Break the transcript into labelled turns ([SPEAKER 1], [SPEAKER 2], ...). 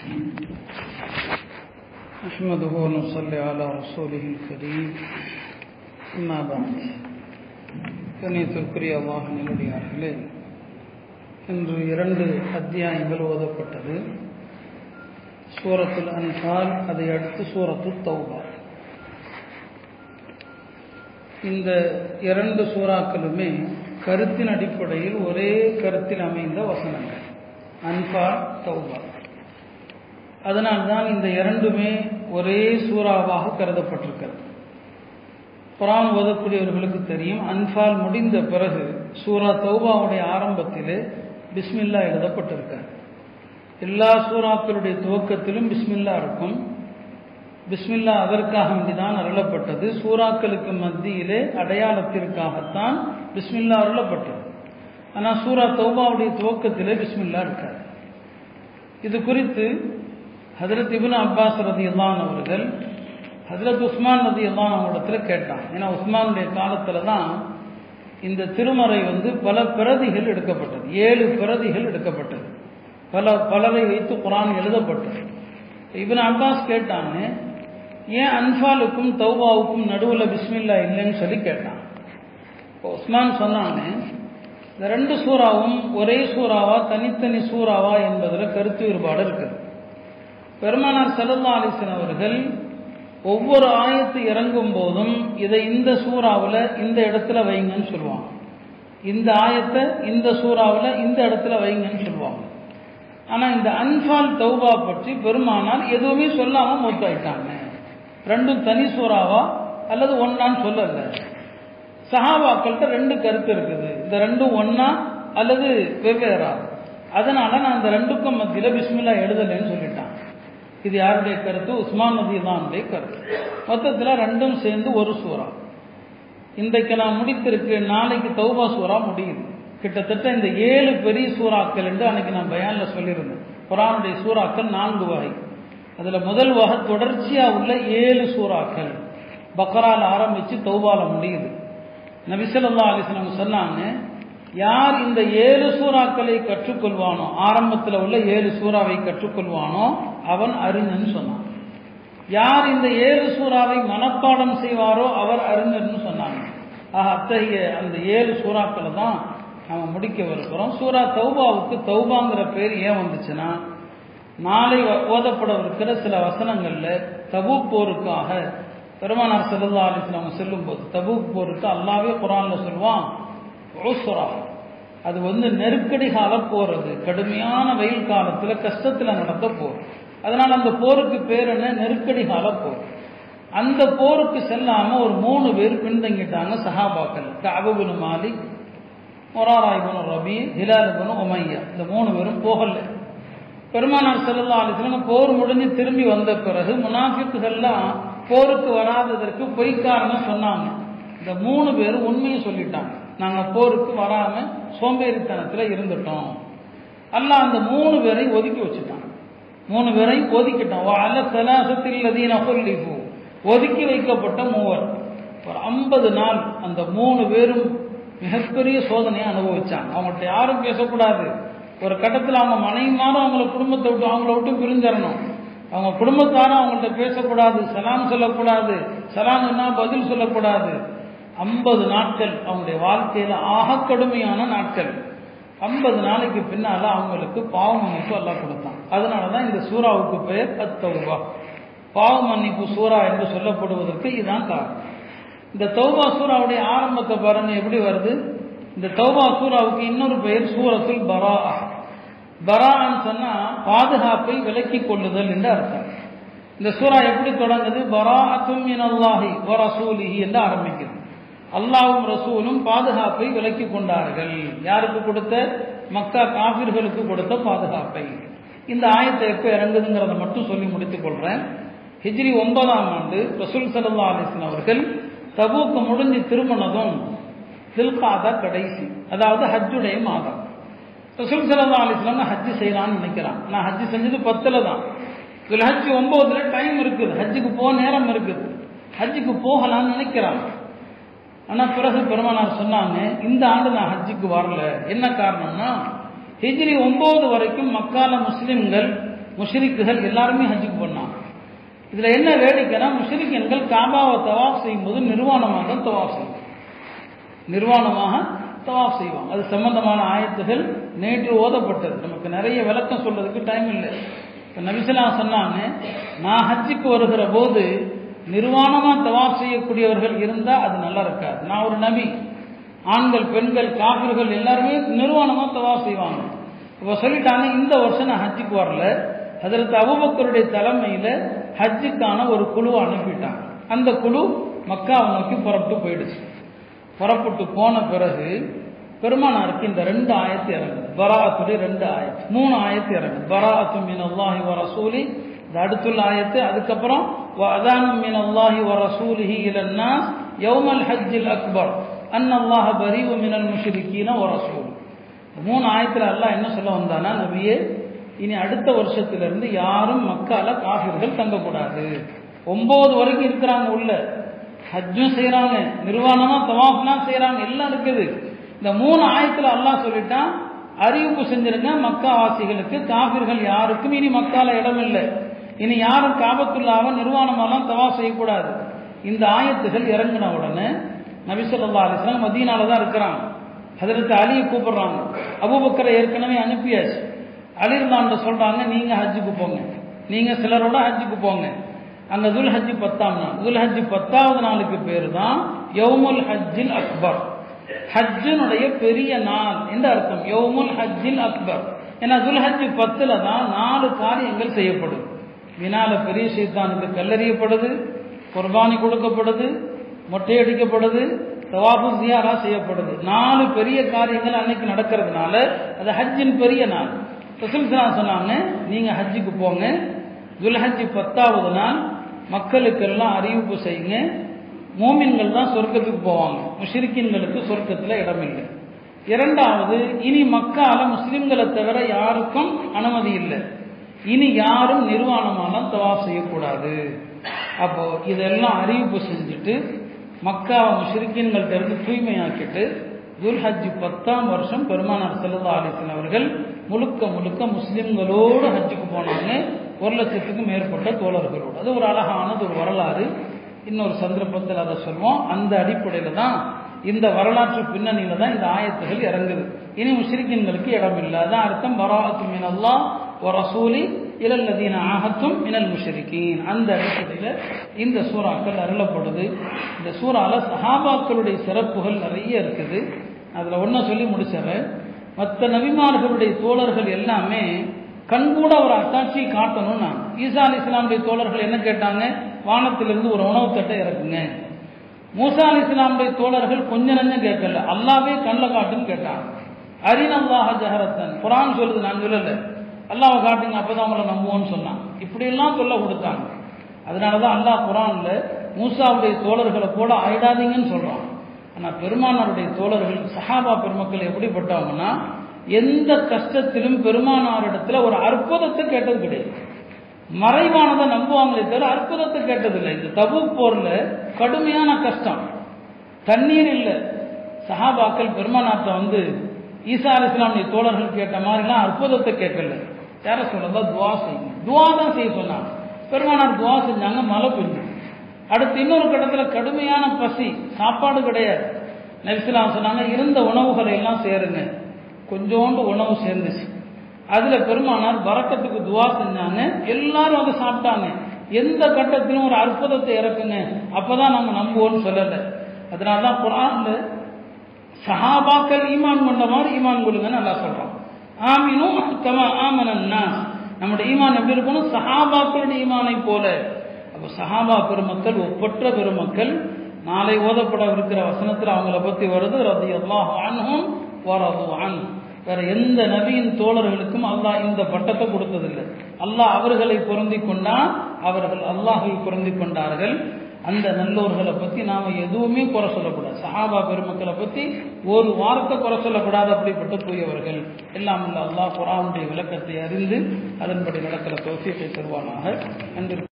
[SPEAKER 1] نحمده ونصلي على رسوله الكريم أما بعد கண்ணியத்திற்குரிய அல்லாஹ் நிலடியார்களே இன்று இரண்டு அத்தியாயங்கள் ஓதப்பட்டது சூரத்துல் அன்பால் அதை அடுத்து சூரத்து தௌபா இந்த இரண்டு சூறாக்களுமே கருத்தின் அடிப்படையில் ஒரே கருத்தில் அமைந்த வசனங்கள் அன்பால் தௌபா அதனால்தான் இந்த இரண்டுமே ஒரே சூறாவாக கருதப்பட்டிருக்கிறது குரான் ஓதக்கூடியவர்களுக்கு தெரியும் அன்பால் முடிந்த பிறகு சூரா தௌபாவுடைய ஆரம்பத்திலே பிஸ்மில்லா எழுதப்பட்டிருக்கார் எல்லா சூறாக்களுடைய துவக்கத்திலும் பிஸ்மில்லா இருக்கும் பிஸ்மில்லா அதற்காக வேண்டிதான் அருளப்பட்டது சூறாக்களுக்கு மத்தியிலே அடையாளத்திற்காகத்தான் பிஸ்மில்லா அருளப்பட்டது ஆனால் சூரா தௌபாவுடைய துவக்கத்திலே பிஸ்மில்லா இருக்கார் இது குறித்து ஹதரத் இபின் அப்பாஸ் ரதி அல்லான் அவர்கள் ஹதரத் உஸ்மான் ரதி அல்லான் அவரிடத்துல கேட்டான் ஏன்னா உஸ்மானுடைய காலத்தில் தான் இந்த திருமறை வந்து பல பிரதிகள் எடுக்கப்பட்டது ஏழு பிரதிகள் எடுக்கப்பட்டது பல பலரை வைத்து குரான் எழுதப்பட்டது இபின் அப்பாஸ் கேட்டாங்க ஏன் அன்பாலுக்கும் தௌபாவுக்கும் நடுவில் பிஸ்மில்லா இல்லைன்னு சொல்லி கேட்டான் இப்போ உஸ்மான் சொன்னாங்க இந்த ரெண்டு சூறாவும் ஒரே சூறாவா தனித்தனி சூறாவா என்பதில் கருத்து வேறுபாடு இருக்குது பெருமானார் சல்லா அலிசன் அவர்கள் ஒவ்வொரு ஆயத்து இறங்கும் போதும் இதை இந்த சூறாவில் இந்த இடத்துல வைங்கன்னு சொல்லுவாங்க இந்த ஆயத்தை இந்த சூறாவில் இந்த இடத்துல வைங்கன்னு சொல்லுவாங்க ஆனால் இந்த அன்பால் தௌபா பற்றி பெருமானார் எதுவுமே சொல்லாமல் மூத்தாயிட்டாங்க ரெண்டும் தனி சூறாவா அல்லது ஒன்னான்னு சொல்லல சஹாபாக்கள்கிட்ட ரெண்டு கருத்து இருக்குது இந்த ரெண்டும் ஒன்னா அல்லது வெவ்வேறா அதனால நான் இந்த ரெண்டுக்கும் மத்தியில் பிஸ்மில்லா எழுதலைன்னு சொல்லிட்டான் இது யாருடைய கருத்து உஸ்மான் நதி தானுடைய கருத்து மொத்தத்தில் ரெண்டும் சேர்ந்து ஒரு சூறா இன்றைக்கு நான் முடித்திருக்கு நாளைக்கு தௌபா சூறா முடியுது கிட்டத்தட்ட இந்த ஏழு பெரிய சூறாக்கள் என்று அன்னைக்கு நான் பயானில் சொல்லியிருந்தேன் குரானுடைய சூறாக்கள் நான்கு வகை அதில் முதல் வகை தொடர்ச்சியாக உள்ள ஏழு சூறாக்கள் பக்கரால் ஆரம்பித்து தௌபால முடியுது நபிசல்லா அலிஸ்லாம் சொன்னாங்க யார் இந்த ஏழு சூறாக்களை கற்றுக்கொள்வானோ ஆரம்பத்தில் உள்ள ஏழு சூறாவை கற்றுக்கொள்வானோ அவன் அறிஞன் சொன்னான் யார் இந்த ஏழு சூறாவை மனப்பாடம் செய்வாரோ அவர் அறிஞர்னு சொன்னாங்க ஆக அத்தகைய அந்த ஏழு சூறாக்களை தான் நம்ம முடிக்கவிருக்கிறோம் சூரா தௌபாவுக்கு தௌபாங்கிற பேர் ஏன் வந்துச்சுன்னா நாளை ஓதப்படவிருக்கிற சில வசனங்களில் தபூக் போருக்காக பெருமானார் செல்லல்லா அலிஸ்லாம் செல்லும் போது தபூக் போருக்கு அல்லாவே குரானில் சொல்லுவான் ஓசுரா அது வந்து நெருக்கடி கால போறது கடுமையான வெயில் காலத்தில் கஷ்டத்தில் நடந்த போர் அதனால் அந்த போருக்கு பேர் என்ன நெருக்கடி கால போர் அந்த போருக்கு செல்லாமல் ஒரு மூணு பேர் பின்தங்கிட்டாங்க சஹாபாக்கள் காபுபின் மாலிக் மொராராய்புன் ரபி ஹிலாலுபுன் உமையா இந்த மூணு பேரும் போகல பெருமானார் செல்லல்லா அலிஸ்லாம் போர் முடிஞ்சு திரும்பி வந்த பிறகு முனாஃபிக்குகள்லாம் போருக்கு வராததற்கு பொய்க்காரன்னு சொன்னாங்க இந்த மூணு பேரும் உண்மையை சொல்லிட்டாங்க நாங்கள் போருக்கு வராமல் சோம்பேறித்தனத்தில் இருந்துட்டோம் அல்ல அந்த மூணு பேரை ஒதுக்கி வச்சுட்டான் மூணு பேரை ஒதுக்கிட்டான் அல்ல சலாசத்தில் அதீன சொல்லிப்போ ஒதுக்கி வைக்கப்பட்ட மூவர் ஒரு ஐம்பது நாள் அந்த மூணு பேரும் மிகப்பெரிய சோதனையை அனுபவிச்சாங்க அவங்கள்ட்ட யாரும் பேசக்கூடாது ஒரு கட்டத்தில் அவங்க மனைவிமாரும் அவங்கள குடும்பத்தை விட்டு அவங்கள விட்டு பிரிஞ்சிடணும் அவங்க குடும்பத்தாரும் அவங்கள்ட்ட பேசக்கூடாது சலாம் சொல்லக்கூடாது சலாம்னா பதில் சொல்லக்கூடாது ஐம்பது நாட்கள் அவங்களுடைய வாழ்க்கையில் ஆக கடுமையான நாட்கள் ஐம்பது நாளைக்கு பின்னால் அவங்களுக்கு பாவ மன்னிப்பு எல்லாம் கொடுத்தான் அதனால தான் இந்த சூறாவுக்கு பெயர் அத்தௌபா பாவ மன்னிப்பு சூறா என்று சொல்லப்படுவதற்கு இதுதான் காரணம் இந்த தௌபா சூறாவுடைய ஆரம்பத்தை பாருங்க எப்படி வருது இந்த தௌபா சூறாவுக்கு இன்னொரு பெயர் சூரத்துல் பரா பரான்னு சொன்னால் பாதுகாப்பை விலக்கி கொள்ளுதல் என்று அர்த்தம் இந்த சூறா எப்படி தொடங்குது பரா அத்துமின் அல்லாஹி வரசூலிஹி என்று ஆரம்பிக்குது அல்லாவும் ரசூலும் பாதுகாப்பை விலக்கி கொண்டார்கள் யாருக்கு கொடுத்த மக்கா காபிர்களுக்கு கொடுத்த பாதுகாப்பை இந்த ஆயத்தை எப்போ இறங்குதுங்கிறத மட்டும் சொல்லி முடித்துக் கொள்றேன் ஹிஜ்ரி ஒன்பதாம் ஆண்டு ரசூல் சல்லா அலிஸ்லாம் அவர்கள் தபூக்கு முடிஞ்சு திருமணதும் தில்காதா கடைசி அதாவது ஹஜ்ஜுடைய மாதம் ரசூல் சல்லா அலிஸ்லாம் நான் ஹஜ்ஜு செய்யலாம்னு நினைக்கிறான் நான் ஹஜ்ஜு செஞ்சது பத்தில் தான் இதில் ஹஜ்ஜு ஒன்பதுல டைம் இருக்குது ஹஜ்ஜுக்கு போக நேரம் இருக்குது ஹஜ்ஜுக்கு போகலாம்னு நினைக்கிறான் ஆனால் பிறகு பெருமானார் சொன்னாங்க இந்த ஆண்டு நான் ஹஜ்ஜுக்கு வரல என்ன காரணம்னா ஹிஜ்ரி ஒன்பது வரைக்கும் மக்கால முஸ்லிம்கள் முஷ்ரிக்குகள் எல்லாருமே ஹஜ்ஜுக்கு போனாங்க இதுல என்ன வேடிக்கைனா முஷ்ரிக்கன்கள் காபாவை தவாஃப் செய்யும்போது நிர்வாணமாக தான் தவாஃப் செய்வாங்க நிர்வாணமாக தவாஃப் செய்வாங்க அது சம்பந்தமான ஆயத்துகள் நேற்று ஓதப்பட்டது நமக்கு நிறைய விளக்கம் சொல்றதுக்கு டைம் இல்லை இப்போ நபிசலா சொன்னாங்க நான் ஹஜ்ஜுக்கு வருகிற போது நிர்வாணமா தவாஃப் செய்யக்கூடியவர்கள் இருந்தால் அது நல்லா இருக்காது நான் ஒரு நபி ஆண்கள் பெண்கள் காபிர்கள் எல்லாருமே நிர்வாணமா தவாஃப் செய்வாங்க இப்போ சொல்லிட்டாங்க இந்த வருஷம் நான் ஹஜ்ஜுக்கு வரல அதற்கு அபுபக்கருடைய தலைமையில் ஹஜ்ஜுக்கான ஒரு குழுவை அனுப்பிட்டாங்க அந்த குழு மக்காவை நோக்கி புறப்பட்டு போயிடுச்சு புறப்பட்டு போன பிறகு பெருமானாருக்கு இந்த ரெண்டு ஆயத்து இறங்குது பராத்துடைய ரெண்டு ஆயத்து மூணு ஆயத்து இறங்குது பராத்து மீன் அல்லாஹி வ ரசூலி இது அடுத்துள்ள ஆயத்து அதுக்கப்புறம் அதானம் மீன் அல்லாஹி வ ரசூலிஹி இலன்னா யௌமல் ஹஜ்ஜில் அக்பர் அன் அல்லாஹ பரீவு மினல் முஷ்ரிக்கீன வ ரசூல் மூணு ஆயத்தில் அல்லாஹ் என்ன சொல்ல வந்தானா நபியே இனி அடுத்த வருஷத்திலிருந்து யாரும் மக்கால காஃபிர்கள் தங்கக்கூடாது ஒன்பது வரைக்கும் இருக்கிறாங்க உள்ள ஹஜ்ஜும் செய்கிறாங்க நிர்வாணமாக தவாஃப்லாம் செய்கிறாங்க எல்லாம் இருக்குது இந்த மூணு ஆயத்தில் அல்லாஹ் சொல்லிட்டான் அறிவிப்பு செஞ்சிருங்க மக்காவாசிகளுக்கு காபிர்கள் யாருக்கும் இனி மக்கால இடம் இல்லை இனி யாரும் காபத்துள்ளாவ நிர்வாணமாலாம் தவா செய்யக்கூடாது இந்த ஆயத்துகள் இறங்கின உடனே நபிசல்லா அலிஸ்லாம் மதீனால தான் இருக்கிறாங்க அதற்கு அலியை கூப்பிடுறாங்க அபுபக்கரை ஏற்கனவே அனுப்பியாச்சு அலிர்லான்ட சொல்றாங்க நீங்க ஹஜ்ஜுக்கு போங்க நீங்க சிலரோட ஹஜ்ஜுக்கு போங்க அங்க துல் ஹஜ்ஜி பத்தாம் நாள் துல் ஹஜ்ஜி பத்தாவது நாளுக்கு பேர் தான் யௌமுல் ஹஜ்ஜில் அக்பர் ஹஜ்ஜினுடைய பெரிய நாள் என்ற அர்த்தம் யௌமுல் ஹஜ்ஜில் அக்பர் ஏன்னா துல் ஹஜ்ஜி பத்துல தான் நாலு காரியங்கள் செய்யப்படும் வினால பெரிய சைத்தானுக்கு கல்லறியப்படுது குர்பானி கொடுக்கப்படுது மொட்டையடிக்கப்படுது தவாபு ஜியாரா செய்யப்படுது நாலு பெரிய காரியங்கள் அன்னைக்கு நடக்கிறதுனால அது ஹஜ்ஜின் பெரிய நாள் ரசூல்சலா சொன்னாங்க நீங்க ஹஜ்ஜுக்கு போங்க துல்ஹஜ்ஜி பத்தாவது நாள் மக்களுக்கெல்லாம் அறிவிப்பு செய்யுங்க மோமின்கள் தான் சொர்க்கத்துக்கு போவாங்க முஷ்ரிக்கின்களுக்கு சொர்க்கத்தில் இடம் இல்லை இரண்டாவது இனி மக்கால முஸ்லிம்களை தவிர யாருக்கும் அனுமதி இல்லை இனி யாரும் நிர்வாணமாலாம் தவாப் செய்யக்கூடாது அப்போ இதெல்லாம் அறிவிப்பு செஞ்சுட்டு மக்காவை முஷ்ரிக்கின்கள்ட்ட இருந்து தூய்மையாக்கிட்டு துல்ஹஜ்ஜி பத்தாம் வருஷம் பெருமானார் செல்லா அலிசன் அவர்கள் முழுக்க முழுக்க முஸ்லிம்களோடு ஹஜ்ஜுக்கு போனாங்க ஒரு லட்சத்துக்கும் மேற்பட்ட தோழர்களோடு அது ஒரு அழகானது ஒரு வரலாறு இன்னொரு சந்தர்ப்பத்தில் அதை சொல்வோம் அந்த அடிப்படையில் தான் இந்த வரலாற்று பின்னணியில் தான் இந்த ஆயத்துகள் இறங்குது இனி முஸ்லிக்கின்களுக்கு இடம் இல்லை அதான் அர்த்தம் வராத்து மீன் அல்லா ஒரு ரசூலி இலல்லதீன ஆகத்தும் மினல் முஷரிக்கீன் அந்த அடிப்படையில் இந்த சூறாக்கள் அருளப்படுது இந்த சூறால சஹாபாக்களுடைய சிறப்புகள் நிறைய இருக்குது அதில் ஒன்றை சொல்லி முடிச்சிடறேன் மற்ற நபிமார்களுடைய தோழர்கள் எல்லாமே கண்கூட ஒரு அத்தாட்சியை காட்டணும் நான் ஈசா அலி இஸ்லாமுடைய தோழர்கள் என்ன கேட்டாங்க வானத்திலிருந்து ஒரு உணவு தட்டை இறக்குங்க மூசா அலி இஸ்லாமுடைய தோழர்கள் கொஞ்ச நஞ்சம் கேட்கல அல்லாவே கண்ணில் காட்டுன்னு கேட்டாங்க அரின் அல்லாஹ ஜஹரத்தன் குரான் சொல்லுது நான் சொல்லல அல்லாவை காட்டுங்க அப்பதான் அவங்கள நம்புவோன்னு சொன்னான் இப்படியெல்லாம் சொல்ல கொடுத்தாங்க அதனால தான் அல்லாஹ் குரான்ல மூசாவுடைய தோழர்களை கூட ஆயிடாதீங்கன்னு சொல்றான் ஆனால் பெருமானாருடைய தோழர்கள் சஹாபா பெருமக்கள் எப்படிப்பட்டவங்கன்னா எந்த கஷ்டத்திலும் பெருமானாரிடத்துல ஒரு அற்புதத்தை கேட்டது கிடையாது மறைவானதை நம்புவாங்களே தவிர அற்புதத்தை கேட்டதில்லை இந்த தபு போர்ல கடுமையான கஷ்டம் தண்ணீர் இல்லை சஹாபாக்கள் பெருமானார்ட்ட வந்து ஈசா அலி இஸ்லாமுடைய தோழர்கள் கேட்ட மாதிரிலாம் அற்புதத்தை கேட்கல யார சொல்லதா துவா செய்யுங்க துவா தான் செய்ய சொன்னாங்க பெருமானார் துவா செஞ்சாங்க மழை பெஞ்சு அடுத்து இன்னொரு கட்டத்தில் கடுமையான பசி சாப்பாடு கிடையாது நபிசுலாம் சொன்னாங்க இருந்த உணவுகளை எல்லாம் சேருங்க கொஞ்சோண்டு உணவு சேர்ந்துச்சு அதுல பெருமானார் வரக்கத்துக்கு துவா செஞ்சாங்க எல்லாரும் அதை சாப்பிட்டாங்க எந்த கட்டத்திலும் ஒரு அற்புதத்தை இறக்குங்க அப்பதான் நம்ம நம்புவோம்னு சொல்லலை அதனால தான் குரான்ல சஹாபாக்கள் ஈமான் கொண்ட மாதிரி ஈமான் கொள்ளுங்கன்னு நல்லா சொல்றோம் ஆமினும் கம ஆமனன்னா நம்முடைய ஈமான் எப்படி இருக்கணும் சஹாபாக்களுடைய ஈமானை போல அப்போ சஹாபா பெருமக்கள் ஒப்பற்ற பெருமக்கள் நாளை ஓதப்பட இருக்கிற வசனத்தில் அவங்கள பற்றி வருது ரதி அல்லாஹ் அன்ஹும் வரது அன் வேற எந்த நபியின் தோழர்களுக்கும் அல்லாஹ் இந்த பட்டத்தை கொடுத்ததில்லை அல்லாஹ் அவர்களை பொருந்தி கொண்டான் அவர்கள் அல்லாஹை பொருந்தி கொண்டார்கள் அந்த நல்லோர்களை பற்றி நாம் எதுவுமே குறை சொல்லக்கூடாது சஹாபா பெருமக்களை பற்றி ஒரு வார்த்தை குறை சொல்லக்கூடாது அப்படிப்பட்ட தூயவர்கள் எல்லாம் அல்ல அல்லாஹ் குரானுடைய விளக்கத்தை அறிந்து அதன்படி நடக்கிற தோசியத்தை தருவானாக அன்று